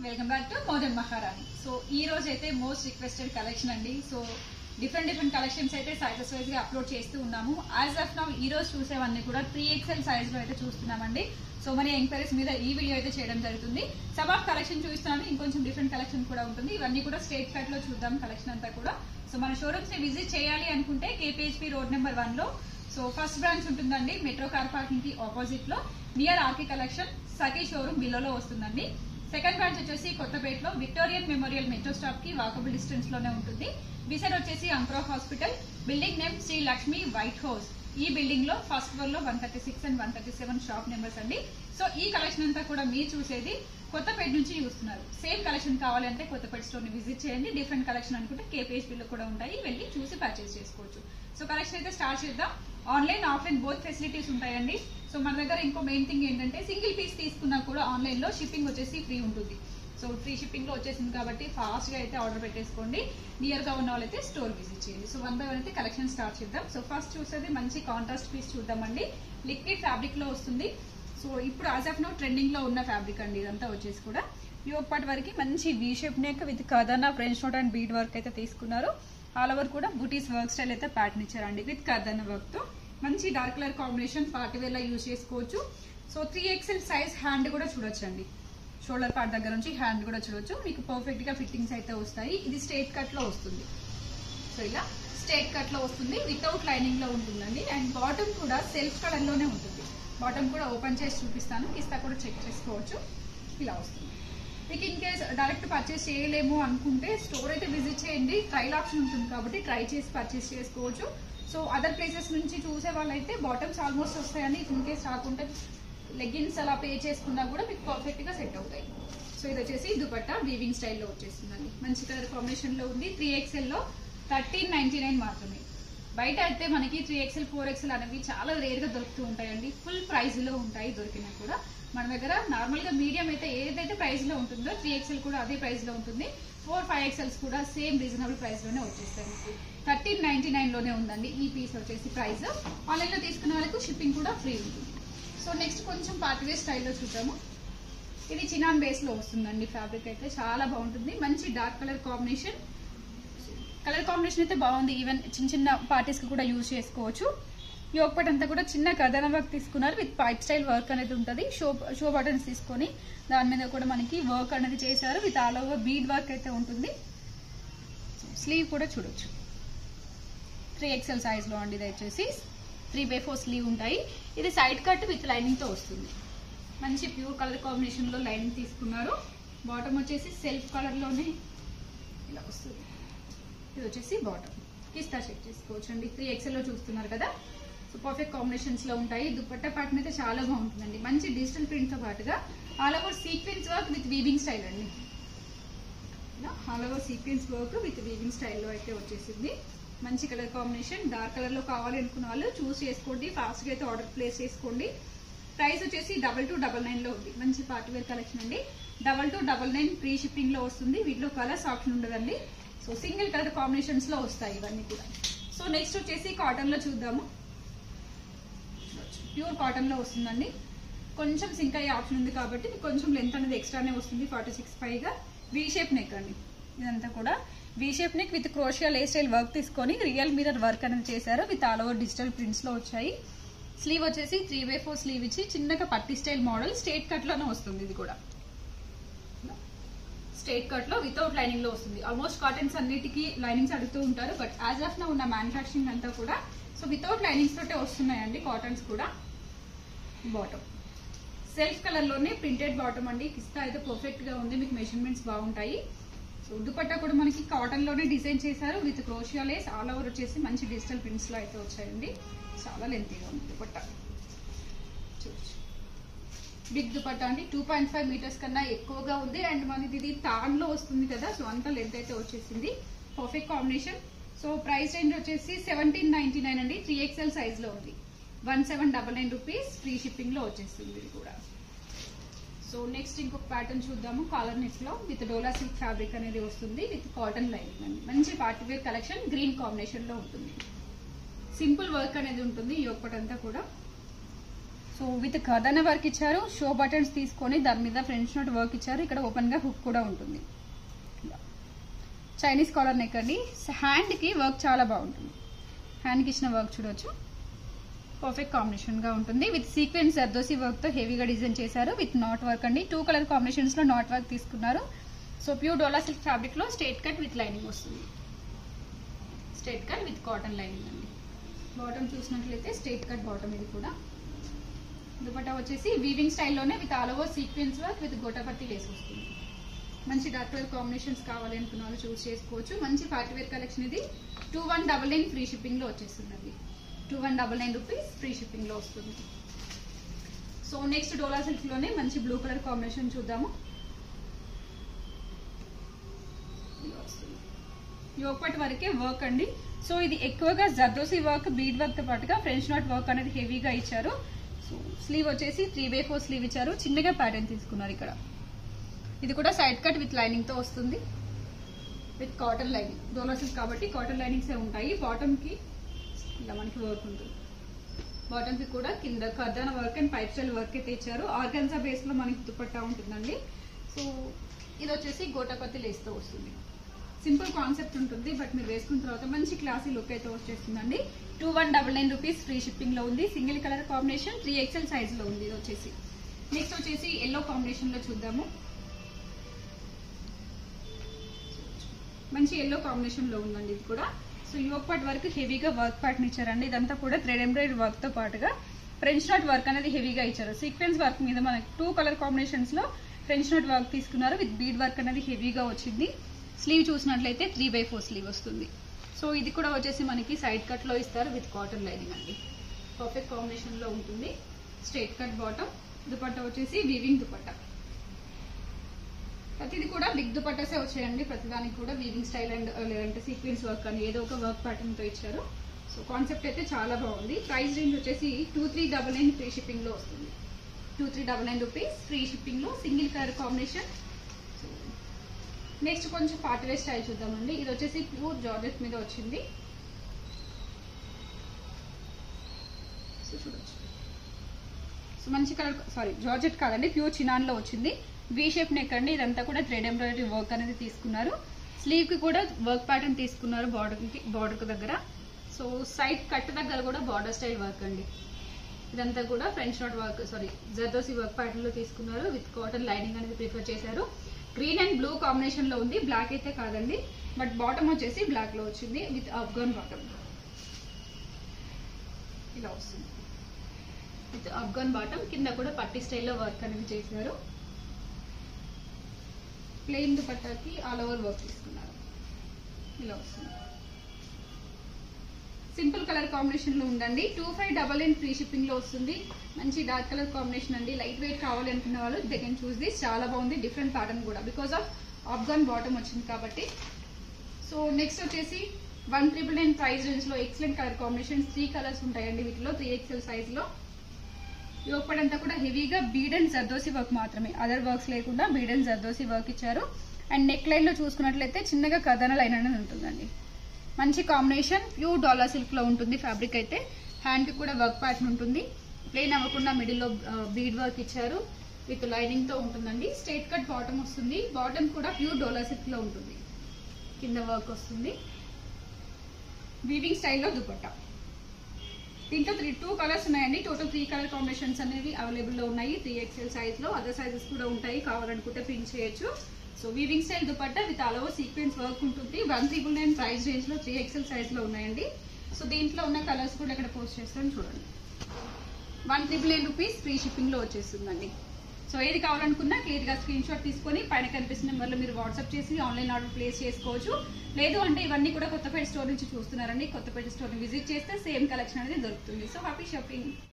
Welcome back to modern Maharani so ఈ రోజు అయితే మోస్ట్ రిక్వెస్టెడ్ కలెక్షన్ అండి సో డిఫరెంట్ డిఫరెంట్ కలెక్షన్స్ అయితే సైజెస్ వైజ్ గా అప్లోడ్ చేస్తూ ఉన్నాము యాజ్ ఆఫ్ నౌ ఈ రోజు చూసేవన్నీ కూడా త్రీ ఎక్స్ఎల్ సైజ్ లో అయితే చూస్తున్నామండి సో మన ఎంక్వైరీస్ మీద ఈ వీడియో అయితే చేయడం జరుగుతుంది సబ్ ఆఫ్ కలెక్షన్ చూస్తున్నాను ఇంకొంచెం డిఫరెంట్ కలెక్షన్ కూడా ఉంటుంది ఇవన్నీ కూడా స్టేట్ కట్ లో చూద్దాం కలెక్షన్ అంతా కూడా సో మన షోరూమ్స్ ని విజిట్ చేయాలి అనుకుంటే కేపీహెచ్పి రోడ్ నెంబర్ వన్ లో సో ఫస్ట్ బ్రాంచ్ ఉంటుందండి మెట్రో కార్ పార్కింగ్ కి ఆపోజిట్ లో near R K collection Sakhi showroom బిలోలో వస్తుందండి సెకండ్ బ్రాంచ్ వచ్చేసి కొత్తపేటలో విక్టోరియన్ మెమోరియల్ మెట్రో స్టాప్ కి వాకబుల్ డిస్టెన్స్ లోనే ఉంటుంది బిసైడ్ వచ్చేసి అంక్రో hospital building name Sri Lakshmi white house ఈ బిల్డింగ్ లో ఫస్ట్ ఫ్లోర్ లో one thirty six and one thirty seven shop numbers అండి సో ఈ కలెక్షన్ అంతా కూడా మీరు చూసేది కొత్తపేట నుంచి చూస్తున్నారు సేమ్ కలెక్షన్ కావాలంటే కొత్తపేట స్టోర్ ని విజిట్ చేయండి డిఫరెంట్ కలెక్షన్ అనుకుంటే కేపీహెచ్పి లో కూడా ఉంటాయి వెళ్ళి చూసి పర్చేస్ చేసుకోవచ్చు సో కలెక్షన్ అయితే స్టార్ట్ చేద్దాం ఆన్లైన్ ఆఫ్లైన్ బోత్ ఫెసిలిటీస్ ఉంటాయండి సో మన దగ్గర ఇంకో మెయిన్ థింగ్ ఏంటంటే సింగిల్ పీస్ తీసుకున్నా కూడా ఆన్లైన్ లో షిప్పింగ్ వచ్చేసి ఫ్రీ ఉంటుంది సో ఫ్రీ షిప్పింగ్ లో వచ్చేసింది కాబట్టి ఫాస్ట్ గా అయితే ఆర్డర్ పెట్టేసుకోండి నియర్ గా ఉన్న వాళ్ళైతే స్టోర్ విజిట్ చేయండి సో వన్ బై వన్ అయితే కలెక్షన్ స్టార్ట్ చేద్దాం సో ఫస్ట్ చూసేది మంచి కాంట్రాస్ట్ పీస్ చూద్దామండి లిక్విడ్ ఫ్యాబ్రిక్ లో వస్తుంది సో ఇప్పుడు యాజ్ ఆఫ్ నో ట్రెండింగ్ లో ఉన్న ఫ్యాబ్రిక్ అండి ఇదంతా వచ్చేసి కూడా యోగపాటి వరకు మంచి వీ షేప్ నెక్ విత్ కదనా French knot and bead work అయితే తీసుకున్నారు ఆల్ ఓవర్ కూడా బుటీస్ వర్క్ స్టైల్ అయితే ప్యాటర్న్ ఇచ్చారండి విత్ కదన వర్క్ తో మంచి dark colour combination party wear లా యూజ్ చేసుకోవచ్చు so three XL size hand కూడా చూడొచ్చండి షోల్డర్ పార్ట్ దగ్గర నుంచి హ్యాండ్ కూడా చూడొచ్చు మీకు పర్ఫెక్ట్ గా ఫిట్టింగ్స్ అయితే వస్తాయి ఇది స్ట్రేట్ కట్ లో వస్తుంది సో ఇలా స్ట్రేట్ కట్ లో వస్తుంది వితౌట్ లైనింగ్ లో ఉంటుందండి అండ్ బాటమ్ కూడా సెల్ఫ్ కలర్ లోనే ఉంటుంది బాటమ్ కూడా ఓపెన్ చేసి చూపిస్తాను కిస్తా కూడా చెక్ చేసుకోవచ్చు ఇలా వస్తుంది మీకు ఇన్ కేస్ డైరెక్ట్ పర్చేస్ చేయలేము అనుకుంటే స్టోర్ అయితే విజిట్ చేయండి ట్రైల్ ఆప్షన్ ఉంటుంది కాబట్టి ట్రై చేసి పర్చేస్ చేసుకోవచ్చు సో అదర్ ప్లేసెస్ నుంచి చూసే వాళ్ళైతే బాటమ్స్ ఆల్మోస్ట్ వస్తాయని ఇన్ కేస్ రాకుంటే లెగ్గిన్స్ అలా పే చేసుకున్నా కూడా మీకు పర్ఫెక్ట్ గా సెట్ అవుతాయి సో ఇది వచ్చేసి దుపట్టా వీవింగ్ స్టైల్లో వచ్చేసిందండి మంచి కలర్ కాంబినేషన్ లో ఉంది త్రీ ఎక్స్ఎల్ లో థర్టీన్ నైన్టీ నైన్ మాత్రమే బయట అయితే మనకి త్రీ ఎక్స్ఎల్ ఫోర్ ఎక్స్ఎల్ అనేవి చాలా రేర్ గా దొరుకుతూ ఉంటాయండి ఫుల్ ప్రైస్ లో ఉంటాయి దొరికినా కూడా మన దగ్గర నార్మల్ గా మీడియం అయితే ఏదైతే ప్రైస్ లో ఉంటుందో త్రీ ఎక్స్ఎల్ కూడా అదే ప్రైస్ లో ఉంటుంది ఫోర్ ఫైవ్ ఎక్స్ఎల్స్ కూడా సేమ్ రీజనబుల్ ప్రైస్ లోనే వచ్చేస్తాయి మీకు థర్టీన్ నైన్టీ నైన్ లోనే ఉందండి ఈ పీస్ వచ్చేసి ప్రైస్ ఆన్లైన్ లో తీసుకున్న వాళ్ళకు షిప్పింగ్ కూడా ఫ్రీ ఉంటుంది సో నెక్స్ట్ కొంచెం పార్టీవేర్ స్టైల్లో చూద్దాము ఇది చినాన్ బేస్ లో వస్తుందండి ఫ్యాబ్రిక్ అయితే చాలా బాగుంటుంది మంచి dark colour combination colour combination అయితే బాగుంది ఈవెన్ చిన్న చిన్న పార్టీస్ కి కూడా యూజ్ చేసుకోవచ్చు యోగపట్ అంతా కూడా చిన్న కథన వర్క్ తీసుకున్నారు విత్ పైప్ స్టైల్ వర్క్ అనేది ఉంటుంది షో షో బటన్స్ తీసుకొని దాని మీద కూడా మనకి వర్క్ అనేది చేశారు with all over bead work అయితే ఉంటుంది స్లీవ్ కూడా చూడొచ్చు త్రీ ఎక్స్ఎల్ సైజ్ లో అండి ఇది వచ్చేసి త్రీ బై ఫోర్ స్లీవ్ ఉంటాయి ఇది సైడ్ కట్ విత్ లైనింగ్ తో వస్తుంది మంచి ప్యూర్ కలర్ కాంబినేషన్ లో లైనింగ్ తీసుకున్నారు బాటమ్ వచ్చేసి సెల్ఫ్ కలర్ లోనే ఇలా వస్తుంది ఇది వచ్చేసి బాటమ్ కిస్తా చెక్ చేసుకోవచ్చు అండి త్రీ ఎక్స్ఎల్ లో చూస్తున్నారు కదా సో పర్ఫెక్ట్ కాంబినేషన్స్ లో ఉంటాయి దుపట్టా ప్యాటర్న్ అయితే చాలా బాగుంటుందండి మంచి డిజిటల్ ప్రింట్ తో పాటుగా all over sequence work with weaving style అండి all over sequence work with weaving స్టైల్లో అయితే వచ్చేసింది మంచి కలర్ కాంబినేషన్ డార్క్ కలర్ లో కావాలి అనుకున్న వాళ్ళు చూస్ చేసుకోండి ఫాస్ట్ గా అయితే ఆర్డర్ ప్లేస్ చేసుకోండి ప్రైస్ వచ్చేసి డబల్ టూ డబల్ నైన్ లో ఉంది మంచి పార్టీ వేర్ కలెక్షన్ అండి double two double nine free shipping లో వస్తుంది వీటిలో కలర్స్ ఆప్షన్ ఉండదండి సో సింగిల్ కలర్ కాంబినేషన్స్ లో వస్తాయి ఇవన్నీ కూడా సో నెక్స్ట్ వచ్చేసి కాటన్ లో చూద్దాము ప్యూర్ కాటన్ లో వస్తుందండి కొంచెం సింక్ అయ్యే ఆప్షన్ ఉంది కాబట్టి మీకు కొంచెం లెంత్ అనేది ఎక్స్ట్రానే వస్తుంది ఫార్టీ సిక్స్ పైగా వీ షేప్ నెక్ అండి ఇదంతా కూడా V shape neck with crochet lace style work తీసుకొని రియల్ మిరర్ వర్క్ అనేది చేశారు with all over digital prints లో వచ్చాయి స్లీవ్ వచ్చేసి త్రీ బై ఫోర్ స్లీవ్ ఇచ్చి చిన్నగా పట్టి స్టైల్ మోడల్ స్ట్రేట్ కట్ లోనే వస్తుంది ఇది కూడా స్ట్రేట్ కట్ లో వితౌట్ లైనింగ్ లో వస్తుంది ఆల్మోస్ట్ కాటన్స్ అన్నిటికీ లైనింగ్స్ అడుగుతూ ఉంటారు బట్ యాజ్ ఆఫ్ నా ఉన్న మ్యానుఫాక్చరింగ్ అంతా కూడా సో వితౌట్ లైనింగ్స్ తోటే వస్తున్నాయండి కాటన్స్ కూడా బాటమ్ సెల్ఫ్ కలర్ లోనే ప్రింటెడ్ బాటమ్ అండి కిస్తా అయితే పర్ఫెక్ట్ గా ఉంది మీకు మెజర్మెంట్స్ బాగుంటాయి సో దుపట్టా కూడా మనకి కాటన్ లోనే డిజైన్ చేశారు with crochet lace all over వచ్చేసి మంచి డిజిటల్ ప్రింట్స్ లో అయితే వచ్చాయండి చాలా లెంతీగా ఉంది దుపట్టా చూడొచ్చు బిగ్ దుపట్టా అండి టూ పాయింట్ ఫైవ్ మీటర్స్ కన్నా ఎక్కువగా ఉంది అండ్ మనది ఇది తాన్ లో వస్తుంది కదా సో అంత లెంత్ అయితే వచ్చేసింది perfect combination so price range వచ్చేసి సెవెంటీన్ నైన్టీ నైన్ అండి త్రీ ఎక్స్ఎల్ సైజ్ లో ఉంది one seven double nine rupees free shipping లో వచ్చేస్తుంది ఇది కూడా సో నెక్స్ట్ ఇంకొక ప్యాటర్న్ చూద్దాము కాలర్ నెక్ లో విత్ డోలా సిల్క్ ఫ్యాబ్రిక్ అనేది వస్తుంది విత్ కాటన్ లైనింగ్ అండి మంచి party wear collection green combination లో ఉంటుంది సింపుల్ వర్క్ అనేది ఉంటుంది ఈ ఒక్కటంతా కూడా సో విత్ కథన వర్క్ ఇచ్చారు షో బటన్స్ తీసుకొని దాని మీద ఫ్రెంచ్ నోట్ వర్క్ ఇచ్చారు ఇక్కడ ఓపెన్ గా హుక్ కూడా ఉంటుంది ఇలా. చైనీస్ కాలర్ నెక్ అండి హ్యాండ్ కి వర్క్ చాలా బాగుంటుంది హ్యాండ్ కి ఇచ్చిన వర్క్ చూడొచ్చు పర్ఫెక్ట్ కాంబినేషన్ గా ఉంటుంది విత్ సీక్వెన్స్ జర్దోసి వర్క్ తో హెవీగా డిజైన్ చేశారు విత్ నాట్ వర్క్ అండి టూ కలర్ కాంబినేషన్స్ లో నాట్ వర్క్ తీసుకున్నారు so pure dola silk fabric లో స్ట్రేట్ కట్ విత్ లైనింగ్ వస్తుంది straight cut with cotton lining అండి బాటమ్ చూసినట్లయితే స్ట్రేట్ కట్ బాటమ్ ఇది కూడా దుపట్టా వచ్చేసి వీవింగ్ స్టైల్లోనే with all over sequence work with gotapatti lace వస్తుంది మంచి డార్క్ కలర్ కాంబినేషన్స్ కావాలి అనుకున్న వాళ్ళు చూస్ చేసుకోవచ్చు మంచి పార్టీ వేర్ కలెక్షన్ ఇది two one double nine free shipping లో వచ్చేస్తుంది two one double nine rupees free shipping లో వస్తుంది సో నెక్స్ట్ డోలా సిల్క్ లోనే మంచి బ్లూ కలర్ కాంబినేషన్ చూద్దాము ఇలా వస్తుంది యోగపట్ వరకే వర్క్ అండి సో ఇది ఎక్కువగా జర్దోసి వర్క్ బీడ్ వర్క్ తో పాటుగా ఫ్రెంచ్ నాట్ వర్క్ అనేది హెవీగా ఇచ్చారు సో స్లీవ్ వచ్చేసి త్రీ బై ఫోర్ స్లీవ్ ఇచ్చారు చిన్నగా ప్యాటర్న్ తీసుకున్నారు ఇక్కడ ఇది కూడా సైడ్ కట్ విత్ లైనింగ్ తో వస్తుంది with cotton lining dola silk కాబట్టి కాటన్ లైనింగ్స్ ఏ ఉంటాయి బాటమ్ కి ఇలా మనకి వర్క్ ఉంటుంది బాటమ్ కి కూడా కింద కర్దాన work and pipe style work అయితే ఇచ్చారు ఆర్గన్జా బేస్ లో మనకి దుపట్టా ఉంటుందండి సో ఇది వచ్చేసి గోటాపత్తి లేస్ తో వస్తుంది సింపుల్ కాన్సెప్ట్ ఉంటుంది బట్ మీరు వేసుకున్న తర్వాత మంచి క్లాసీ లుక్ అయితే వచ్చేస్తుందండి two one double nine rupees free shipping లో ఉంది single colour combination three XL size లో ఉంది ఇది వచ్చేసి నెక్స్ట్ వచ్చేసి ఎల్లో కాంబినేషన్ లో చూద్దాము మంచి ఎల్లో కాంబినేషన్ లో ఉందండి ఇది కూడా సో యోగ్ పార్ట్ వరకు హెవీగా వర్క్ ప్యాటర్న్ ఇచ్చారండి ఇదంతా కూడా థ్రెడ్ ఎంబ్రాయిడరీ వర్క్ తో పాటుగా ఫ్రెంచ్ నాట్ వర్క్ అనేది హెవీగా ఇచ్చారు సీక్వెన్స్ వర్క్ మీద మనకి టూ కలర్ కాంబినేషన్స్ లో ఫ్రెంచ్ నాట్ వర్క్ తీసుకున్నారు విత్ బీడ్ వర్క్ అనేది హెవీగా వచ్చింది స్లీవ్ చూసినట్లయితే త్రీ బై ఫోర్ స్లీవ్ వస్తుంది సో ఇది కూడా వచ్చేసి మనకి సైడ్ కట్ లో ఇస్తారు విత్ కాటన్ లైనింగ్ అండి పర్ఫెక్ట్ కాంబినేషన్ లో ఉంటుంది స్ట్రైట్ కట్ బాటమ్ దుపట్టా వచ్చేసి వీవింగ్ దుపట్టా ప్రతిది కూడా బిగ్ దుపట్టాసే వచ్చాయండి ప్రతిదానికి కూడా వీవింగ్ స్టైల్ అండ్ లేదంటే సీక్వెన్స్ వర్క్ అని ఏదో ఒక వర్క్ ప్యాటర్న్ తో ఇచ్చారు సో కాన్సెప్ట్ అయితే చాలా బాగుంది ప్రైస్ రేంజ్ వచ్చేసి two three double nine free shipping లో వస్తుంది two three double nine rupees free shipping లో సింగిల్ కలర్ కాంబినేషన్ నెక్స్ట్ కొంచెం పార్టీ వేర్ స్టైల్ చూద్దామండి ఇది వచ్చేసి ప్యూర్ జార్జెట్ మీద వచ్చింది సో చూడొచ్చు సో మంచి కలర్ సారీ జార్జెట్ కాదండి ప్యూర్ చినాన్ లో వచ్చింది వి షేప్ నెక్ అండి ఇదంతా కూడా థ్రెడ్ ఎంబ్రాయిడరీ వర్క్ అనేది తీసుకున్నారు స్లీవ్ కి కూడా వర్క్ ప్యాటర్న్ తీసుకున్నారు బార్డర్ కి బార్డర్ కు దగ్గర సో సైడ్ కట్ దగ్గర కూడా బార్డర్ స్టైల్ వర్క్ అండి ఇదంతా కూడా French knot work sorry zardozi work pattern లో తీసుకున్నారు విత్ కాటన్ లైనింగ్ అనేది ప్రిఫర్ చేశారు గ్రీన్ అండ్ బ్లూ కాంబినేషన్ లో ఉంది బ్లాక్ అయితే కాదండి బట్ బాటమ్ వచ్చేసి బ్లాక్ లో వచ్చింది విత్ అఫ్ఘాన్ బాటమ్ ఇలా వస్తుంది విత్ అఫ్ఘాన్ బాటమ్ కింద కూడా పట్టి స్టైల్లో వర్క్ అనేది చేశారు ప్లెయిన్ దుపట్టాకి ఆల్ ఓవర్ వర్క్ తీసుకున్నారు ఇలా వస్తుంది సింపుల్ కలర్ కాంబినేషన్ లో ఉందండి two five double nine free shipping లో వస్తుంది మంచి డార్క్ కలర్ కాంబినేషన్ అండి లైట్ వెయిట్ కావాలి అనుకున్న వాళ్ళు దే కెన్ చూస్ దిస్ చాలా బాగుంది డిఫరెంట్ ప్యాటర్న్ కూడా బికాస్ ఆఫ్ ఆఫ్ఘాన్ బాటమ్ వచ్చింది కాబట్టి సో నెక్స్ట్ వచ్చేసి one triple nine price range లో excellent colour combination three colours ఉంటాయండి వీటిలో త్రీ ఎక్సెల్ సైజ్ లో యోగపడంతా కూడా హెవీగా బీడ్ అండ్ జర్దోసి వర్క్ మాత్రమే అదర్ వర్క్స్ లేకుండా బీడ్ అండ్ జర్దోసి వర్క్ ఇచ్చారు అండ్ నెక్ లైన్ లో చూసుకున్నట్లయితే చిన్నగా కథన లైన్ అనేది ఉంటుందండి మంచి కాంబినేషన్ ప్యూర్ డాలర్ సిల్క్ లో ఉంటుంది ఫ్యాబ్రిక్ అయితే హ్యాండ్ కి కూడా వర్క్ ప్యాటర్న్ ఉంటుంది ప్లెయిన్ అవ్వకుండా మిడిల్ లో బీడ్ వర్క్ ఇచ్చారు విత్ లైనింగ్ తో ఉంటుందండి స్ట్రైట్ కట్ బాటమ్ వస్తుంది బాటమ్ కూడా ప్యూర్ డోలా సిల్క్ లో ఉంటుంది కింద వర్క్ వస్తుంది వీవింగ్ స్టైల్లో దుపట్టా దీంట్లో త్రీ టూ కలర్స్ ఉన్నాయండి టోటల్ త్రీ కలర్ కాంబినేషన్స్ అనేవి అవైలబుల్ లో ఉన్నాయి త్రీ ఎక్స్ఎల్ సైజ్ లో అదర్ సైజెస్ కూడా ఉంటాయి కావాలనుకుంటే ప్రింట్ చేయొచ్చు so weaving style dupatta with all over sequence work ఉంటుంది one triple nine price range లో త్రీ ఎక్స్ఎల్ సైజ్ లో ఉన్నాయండి సో దీంట్లో ఉన్న కలర్స్ కూడా ఇక్కడ పోస్ట్ చేస్తాను చూడండి one triple nine rupees free shipping లో వచ్చేస్తుందండి సో ఏది కావాలనుకున్నా క్లియర్ గా స్క్రీన్ షాట్ తీసుకొని పైన కనిపిస్తున్న నెంబర్లో మీరు వాట్సాప్ చేసి ఆన్లైన్ ఆర్డర్ ప్లేస్ చేసుకోవచ్చు లేదు అంటే ఇవన్నీ కూడా కొత్తపేట స్టోర్ నుంచి చూస్తున్నారండి కొత్తపేట స్టోర్ ని విజిట్ చేస్తే సేమ్ కలెక్షన్ అనేది దొరుకుతుంది సో హ్యాపీ షాపింగ్